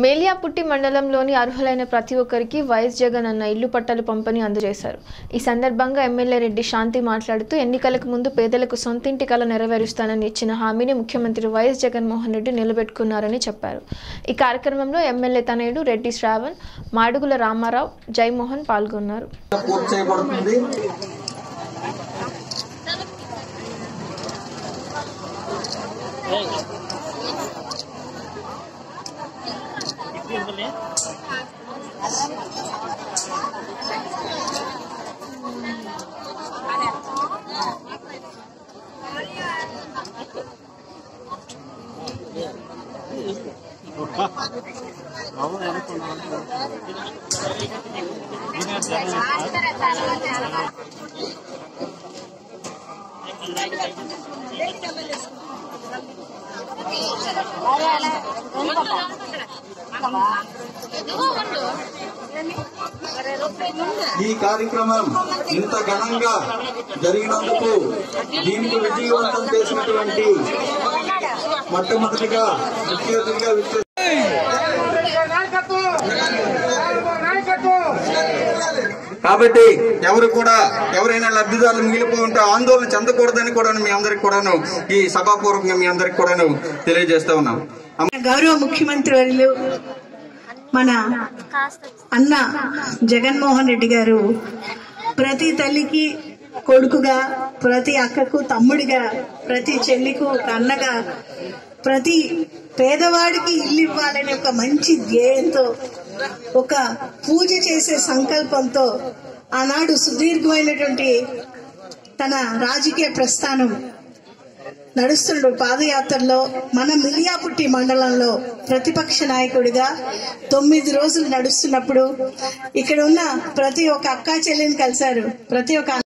మేలియాపుట్టి మండలంలోని అర్హులైన ప్రతి ఒక్కరికి వైఎస్ జగన్ అన్న ఇల్లు పట్టాలు పంపిణీ అందజేశారు ఈ సందర్భంగా ఎమ్మెల్యే రెడ్డి శాంతి మాట్లాడుతూ ఎన్నికలకు ముందు పేదలకు సొంతింటి కల నెరవేరుస్తానని ఇచ్చిన హామీని ముఖ్యమంత్రి వైఎస్ జగన్మోహన్ రెడ్డి నిలబెట్టుకున్నారని చెప్పారు ఈ కార్యక్రమంలో ఎమ్మెల్యే తనయుడు రెడ్డి శ్రావణ్ మాడుగుల రామారావు జైమోహన్ పాల్గొన్నారు పూర్తి చేయబడుతుంది ఈ కార్యక్రమం ఇంత ఘనంగా జరిగినందుకు దీనికి విజయవంతం చేసినటువంటి మొట్టమొదటిగా ముఖ్య అతిథిగా విచ్చేసిన కాబట్టి ఎవరు కూడా ఎవరైనా లబ్ధిదారులు మిగిలిపోయి ఉంటే ఆందోళన చెందకూడదని కూడా మీ అందరికి కూడాను ఈ సభాపూర్వకంగా మీ అందరికి కూడాను తెలియజేస్తా ఉన్నాం గౌరవ ముఖ్యమంత్రి వర్యులు మన అన్న జగన్మోహన్ రెడ్డి గారు ప్రతి తల్లికి కొడుకుగా ప్రతి అక్కకు తమ్ముడిగా ప్రతి చెల్లికు ఒక అన్నగా ప్రతి పేదవాడికి ఇల్లు ఇవ్వాలనే ఒక మంచి ధ్యేయంతో ఒక పూజ చేసే సంకల్పంతో ఆనాడు సుదీర్ఘమైనటువంటి తన రాజకీయ ప్రస్థానం నడుస్తుండు పాదయాత్రలో మన మిలియాపుట్టి మండలంలో ప్రతిపక్ష నాయకుడిగా తొమ్మిది రోజులు నడుస్తున్నప్పుడు ఇక్కడ ఉన్న ప్రతి ఒక్క అక్కా చెల్లిని కలిశారు ప్రతి ఒక్క